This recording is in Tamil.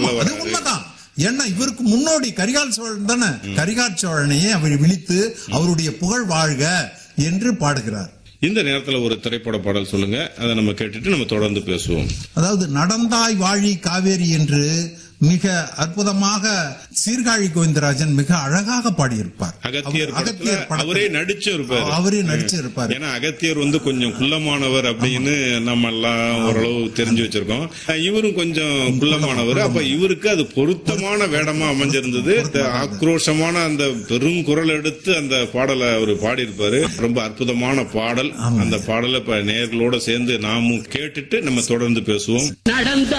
சொல்ல அது வர்றாரு உண்மைதான் ஏன்னா இவருக்கு முன்னோடி கரிகால் சோழன் தானே கரிகால் சோழனையே அவர் விழித்து அவருடைய புகழ் வாழ்க என்று பாடுகிறார் இந்த நேரத்துல ஒரு திரைப்பட பாடல் சொல்லுங்க அதை நம்ம கேட்டுட்டு நம்ம தொடர்ந்து பேசுவோம் அதாவது நடந்தாய் வாழி காவேரி என்று மிக அற்புதமாக சீர்காழி கோவிந்தராஜன் மிக அழகாக பாடியிருப்பார் அகத்தியர் அவர் படத்துல படத்துல அவரே நடிச்சு இருப்பாரு அவரே நடிச்சிருப்பார் ஏன்னா அகத்தியர் வந்து கொஞ்சம் குள்ளமானவர் அப்படின்னு நம்ம எல்லாம் ஓரளவு தெரிஞ்சு வச்சிருக்கோம் இவரும் கொஞ்சம் குள்ளமானவர் அப்ப இவருக்கு அது பொருத்தமான வேடமா அமைஞ்சிருந்தது இந்த ஆக்ரோஷமான அந்த பெருங்குரல் எடுத்து அந்த பாடலை அவர் பாடியிருப்பாரு ரொம்ப அற்புதமான பாடல் அந்த பாடலை இப்ப நேர்களோட சேர்ந்து நாமும் கேட்டுட்டு நம்ம தொடர்ந்து பேசுவோம் நடந்த